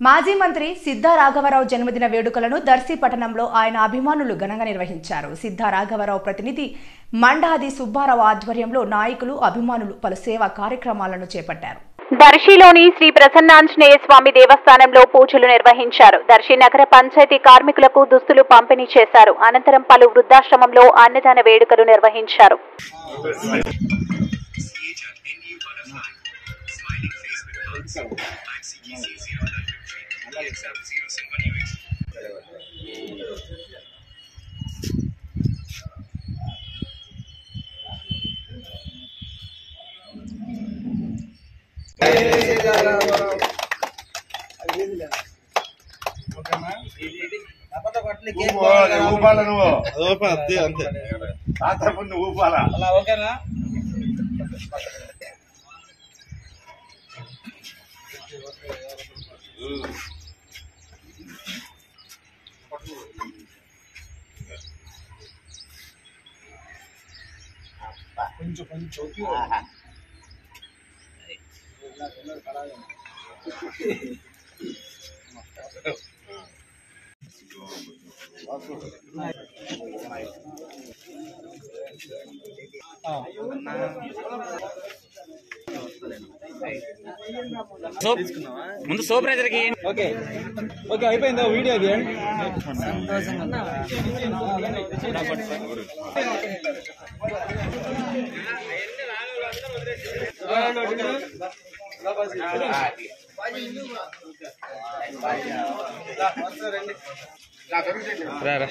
మాజీ మంత్రి సిద్ధా రాఘవరావు జన్మదిన వేడుకలను దర్శి పట్టణంలో ఆయన అభిమానులు ఘనంగా నిర్వహించారు సిద్ధా రాఘవరావు ప్రతినిధి మండాది సుబ్బారావు ఆధ్వర్యంలో నాయకులు అభిమానులు పలు సేవా కార్యక్రమాలను చేపట్టారు దర్శిలోని శ్రీ ప్రసన్నాంజనేయ స్వామి దేవస్థానంలో పూజలు నిర్వహించారు దర్శి నగర పంచాయతీ కార్మికులకు దుస్తులు పంపిణీ చేశారు అనంతరం పలు వృద్ధాశ్రమంలో అన్నదాన వేడుకలు నిర్వహించారు ఊపాలి, ఊపాల నువ్వు అదొక అంతే అంతే తాత ముందు ఊపాల అలా ఓకేనా కొంచెం కొంచెం ముందు సోప్ రైతులకి ఓకే ఓకే అయిపోయిందా వీడియో అది రారా